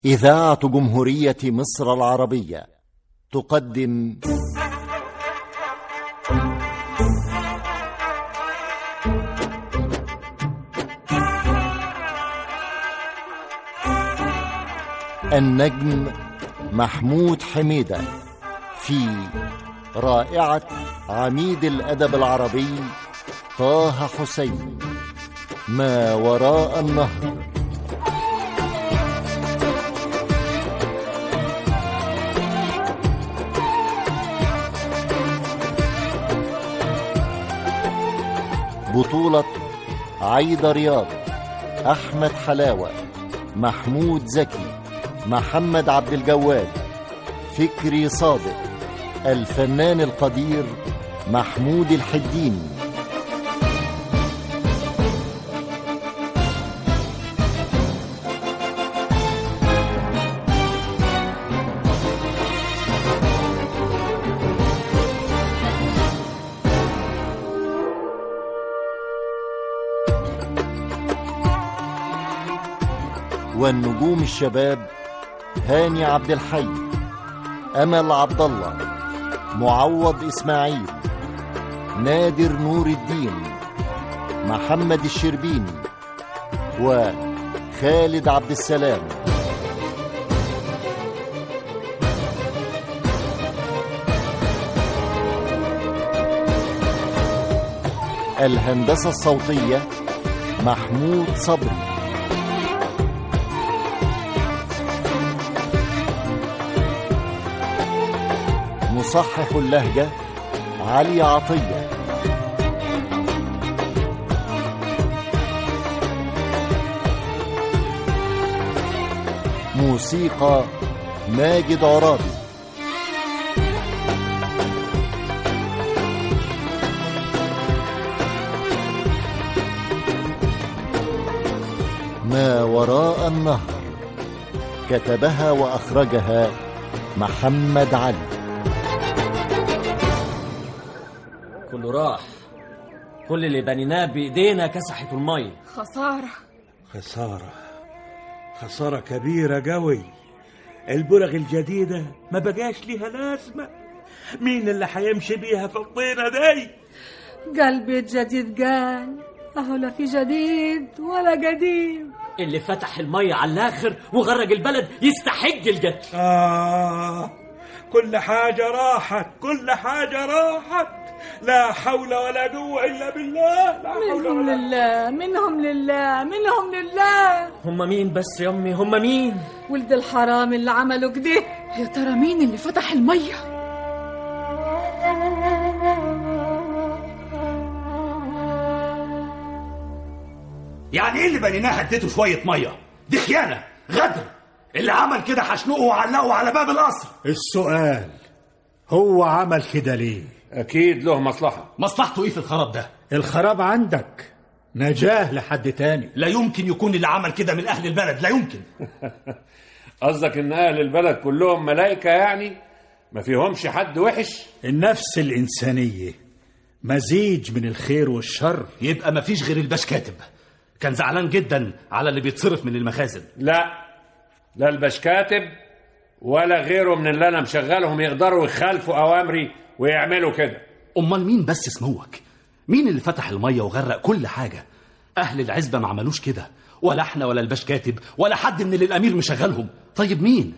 إذاعة جمهورية مصر العربية تقدم النجم محمود حميدة في رائعة عميد الأدب العربي طه حسين ما وراء النهر بطولة عايدة رياض أحمد حلاوة محمود زكي محمد عبد الجواد فكري صادق الفنان القدير محمود الحديني والنجوم الشباب هاني عبد الحي امل عبد الله معوض اسماعيل نادر نور الدين محمد الشربيني وخالد عبد السلام الهندسه الصوتيه محمود صبري مصحح اللهجة علي عطية موسيقى ماجد عرابي ما وراء النهر كتبها وأخرجها محمد علي كله راح كل اللي بنيناه بايدينا كسحت الميه خسارة خسارة خسارة كبيرة قوي البرغ الجديدة ما بقاش ليها لازمة مين اللي هيمشي بيها في الطينة دي قلبي الجديد قال أهو لا في جديد ولا قديم اللي فتح الميه على الاخر وغرق البلد يستحق القتل آه كل حاجة راحت كل حاجة راحت لا حول ولا قوة إلا بالله لا حول منهم ولا لله منهم لله منهم لله هم مين بس يا امي هم مين ولد الحرام اللي عملوا كده يا ترى مين اللي فتح المية يعني ايه اللي بنيناه اديته شويه ميه دي خيانه غدر اللي عمل كده هشنقه وعلقه على باب القصر السؤال هو عمل كده ليه أكيد له مصلحة مصلحته ايه في الخراب ده الخراب عندك نجاه لحد تاني لا يمكن يكون اللي عمل كده من اهل البلد لا يمكن قصدك إن أهل البلد كلهم ملايكة يعني ما فيهمش حد وحش النفس الإنسانية مزيج من الخير والشر يبقى مفيش غير الباش كاتب كان زعلان جدا على اللي بيتصرف من المخازن لا لا الباش كاتب ولا غيره من اللي أنا مشغلهم يقدروا يخالفوا أوامري ويعملوا كده امال مين بس سموك مين اللي فتح الميه وغرق كل حاجه اهل العزبه ما عملوش كده ولا احنا ولا الباش كاتب ولا حد من اللي الامير مشغلهم طيب مين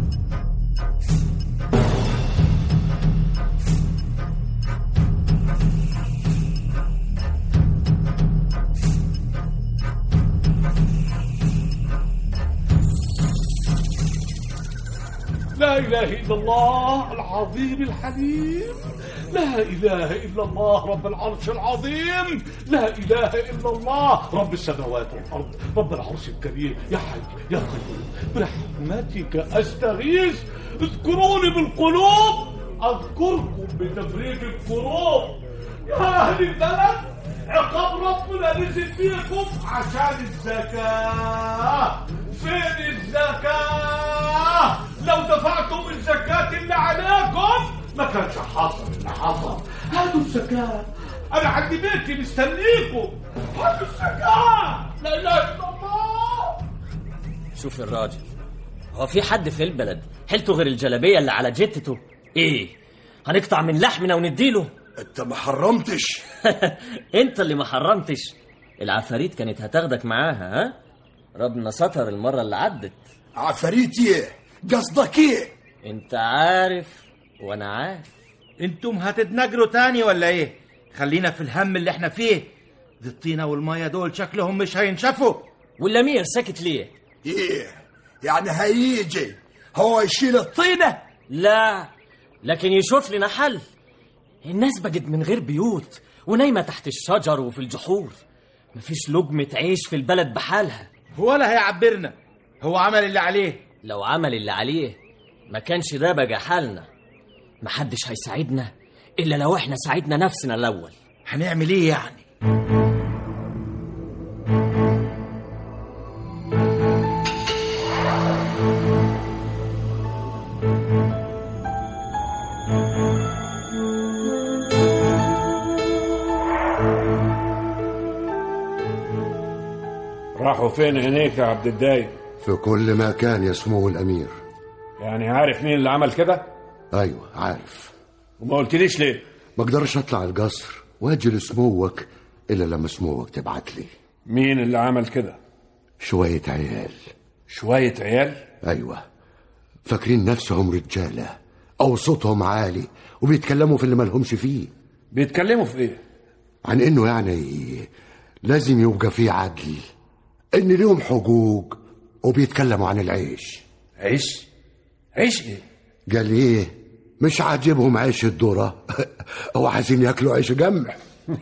لا إله إلا الله العظيم الحليم لا إله إلا الله رب العرش العظيم لا إله إلا الله رب السماوات والأرض رب العرش الكريم يا حي يا قيوم برحمتك أستغيث اذكروني بالقلوب أذكركم بتفريج الكروب يا أهل البلد عقاب ربنا نزل فيكم عشان الزكاة فين الزكاة لو دفعتم الزكاة اللي عليكم ما كانش حصل اللي حصل هاتوا الزكاة أنا عندي بيتي مستنيكم هاتوا الزكاة لا إله إلا الله شوف الراجل هو في حد في البلد حيلته غير الجلابيه اللي على جتته ايه هنقطع من لحمنا ونديله انت ما حرمتش انت اللي ما حرمتش العفاريت كانت هتاخدك معاها ها ربنا ستر المره اللي عدت عفاريت ايه قصدك ايه انت عارف وانا عارف انتم هتتنجروا تاني ولا ايه خلينا في الهم اللي احنا فيه دي الطينة والمية دول شكلهم مش هينشفوا والامير ساكت ليه ايه يعني هيجي هو يشيل الطينة لا لكن يشوف لنا حل الناس بقت من غير بيوت ونايمة تحت الشجر وفي الجحور مفيش لقمة عيش في البلد بحالها ولا هيعبرنا هو عمل اللي عليه لو عمل اللي عليه ما كانش ده بقى حالنا محدش هيساعدنا إلا لو احنا ساعدنا نفسنا الأول هنعمل ايه يعني راحوا فين عينيك يا عبد الدايم في كل مكان يا سمو الأمير يعني عارف مين اللي عمل كده أيوة عارف وما قلتليش ليه ما اقدرش أطلع القصر وأجي لسموك إلا لما سموك تبعت لي مين اللي عمل كده شوية عيال شوية عيال أيوة فاكرين نفسهم رجالة أو صوتهم عالي وبيتكلموا في اللي مالهمش فيه بيتكلموا في ايه عن إنه يعني لازم يبقى فيه عدل إن ليهم حقوق وبيتكلموا عن العيش عيش عيش ايه قال ايه مش عاجبهم عيش الذرة هو عايزين ياكلوا عيش جمح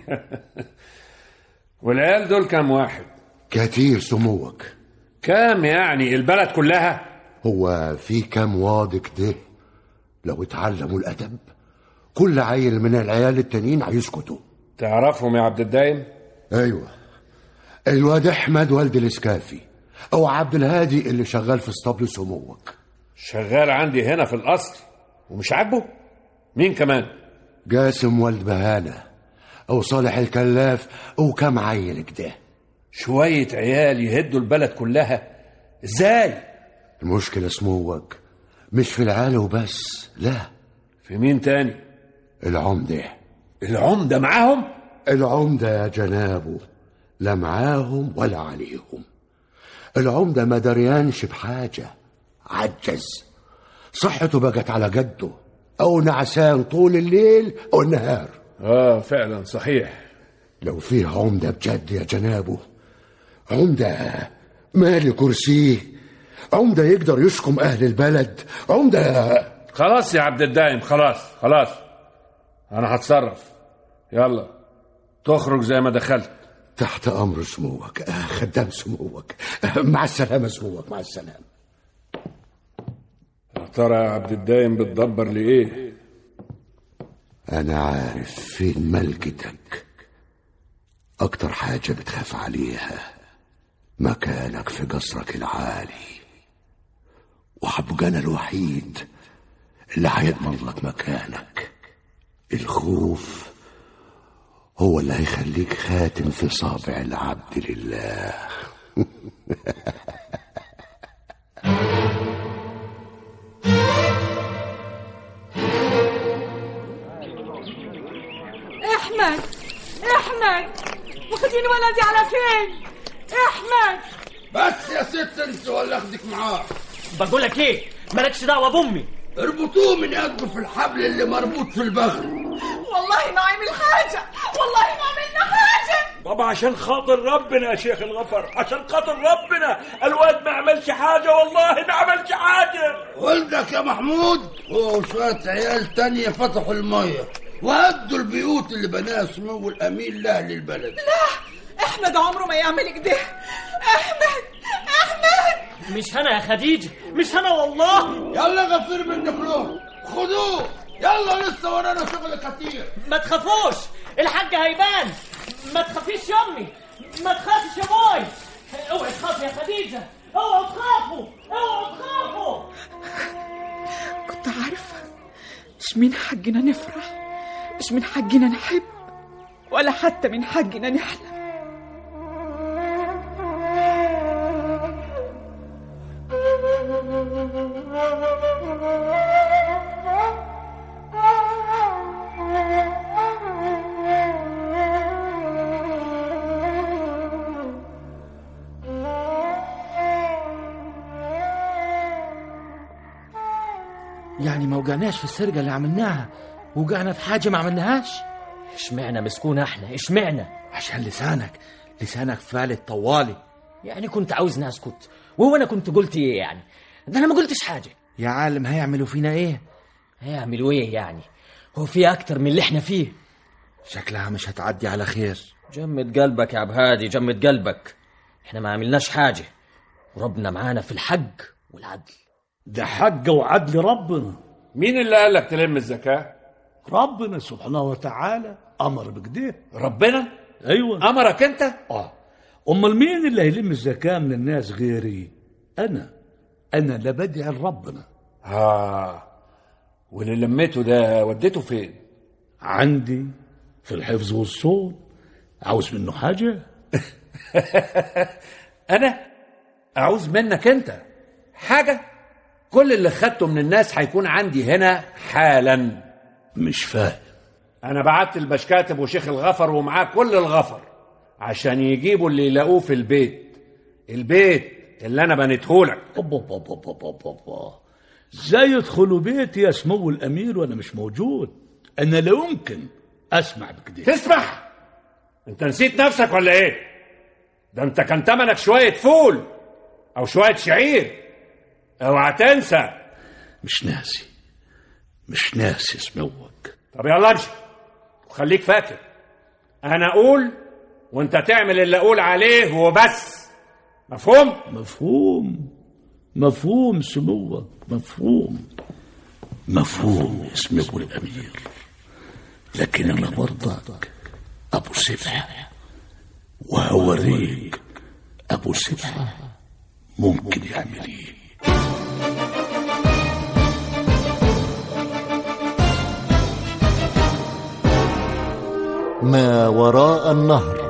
والعيال دول كام واحد كتير سموك كام يعني البلد كلها هو في كام واضح ده لو اتعلموا الأدب كل عيل من العيال التانيين هيسكتوا تعرفهم يا عبد الدايم ايوه الواد احمد والد الاسكافي او عبد الهادي اللي شغال في اسطبل سموك شغال عندي هنا في القصر ومش عاجبه مين كمان جاسم والد بهانة او صالح الكلاف او كام عيل كده شوية عيال يهدوا البلد كلها ازاي المشكلة سموك مش في العالي وبس لا في مين تاني العمدة العمدة معاهم العمدة يا جنابه لا معاهم ولا عليهم العمدة ما دريانش بحاجة عجز صحته بقت على جده أو نعسان طول الليل أو النهار اه فعلا صحيح لو فيه عمدة بجد يا جنابه عمدة مالي كرسيه عمدة يقدر يشكم أهل البلد عمدة خلاص يا عبد الدايم خلاص خلاص انا هتصرف يلا تخرج زي ما دخلت تحت أمر سموك آه خدام سموك آه مع السلامة سموك مع السلامة يا ترى يا عبد الدايم بتدبر لإيه أنا عارف فين ملكتك أكتر حاجة بتخاف عليها مكانك في قصرك العالي وحبقى أنا الوحيد اللي هيضمن لك مكانك الخوف هو اللي هيخليك خاتم في صابع العبد لله احمد احمد واخدين ولدي على فين احمد بس يا ست انت ولا اخدك معاه بقول لك ايه مالكش دعوه بامي اربطوه من يده في الحبل اللي مربوط في البغل والله ما عمل حاجه والله ما عملنا حاجه طب عشان خاطر ربنا يا شيخ الغفر عشان خاطر ربنا الواد ما عملش حاجة والله ما عملش حاجة ولدك يا محمود هو وشوية عيال تانية فتحوا المية وهدوا البيوت اللي بناها سمو الأمين لأهل البلد لا احمد عمره ما يعمل كده احمد احمد مش انا يا خديجه مش انا والله يلا غفير منك له خدوه يلا لسه ورانا شغل كتير ما تخافوش الحاج هيبان ما تخافيش يا امي ما تخافش يا باي اوعي تخافي يا خديجه اوعوا تخافوا اوعوا تخافوا كنت عارفة مش من حقنا نفرح مش من حقنا نحب ولا حتى من حقنا نحلم يعني ما وقعناش في السرقة اللي عملناها وقعنا في حاجة ما عملناهاش اشمعنا مسكون احنا اشمعنا عشان لسانك لسانك فالت طوالي يعني كنت عاوزني اسكت وهو انا كنت قلت ايه يعني ده انا ما قلتش حاجه يا عالم هيعملوا فينا ايه هيعملوا ايه يعني هو في اكتر من اللي احنا فيه شكلها مش هتعدي على خير جمد قلبك يا عبهادي جمد قلبك احنا ما عملناش حاجه وربنا معانا في الحق والعدل ده حق وعدل ربنا مين اللي قال لك تلم الزكاة؟ ربنا سبحانه وتعالى امر بكده ربنا؟ ايوه أمرك أنت؟ اه امال مين اللي هيلم الزكاه من الناس غيري انا انا اللي بدعي لربنا آه واللي لميته ده وديته فين؟ عندي في الحفظ والصون عاوز منه حاجه أنا؟ أعوز منك أنت حاجة؟ كل اللي خدته من الناس هيكون عندي هنا حالا مش فاهم أنا بعت البشكاتب وشيخ الغفر ومعاه كل الغفر عشان يجيبوا اللي يلاقوه في البيت البيت اللي أنا بنيتهولك أوبا أوبا أوبا أوبا أوبا. ازاي يدخلوا بيتي يا سمو الامير وانا مش موجود انا لا يمكن اسمع بكده تسمح انت نسيت نفسك ولا ايه ده انت كان تمنك شوية فول او شوية شعير اوعى تنسى مش ناسي مش ناسي سموك طب يلا امشي وخليك فاكر انا اقول وانت تعمل اللي اقول عليه وبس مفهوم مفهوم مفهوم سموك مفهوم مفهوم يا سمو الامير لكن انا برضك ابو سبع وهوريك ابو سبع ممكن يعمل ايه ما وراء النهر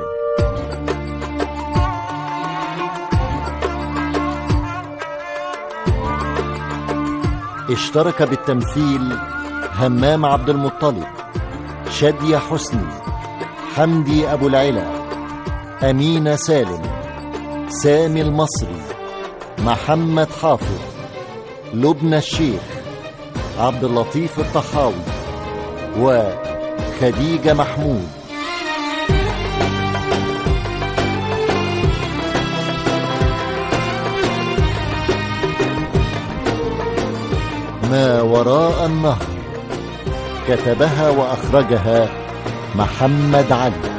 اشترك بالتمثيل همام عبد المطلب شادية حسني حمدي أبو العلا أمينة سالم سامي المصري محمد حافظ لبنى الشيخ عبد اللطيف الطحاوي وخديجة محمود ما وراء النهر كتبها وأخرجها محمد علي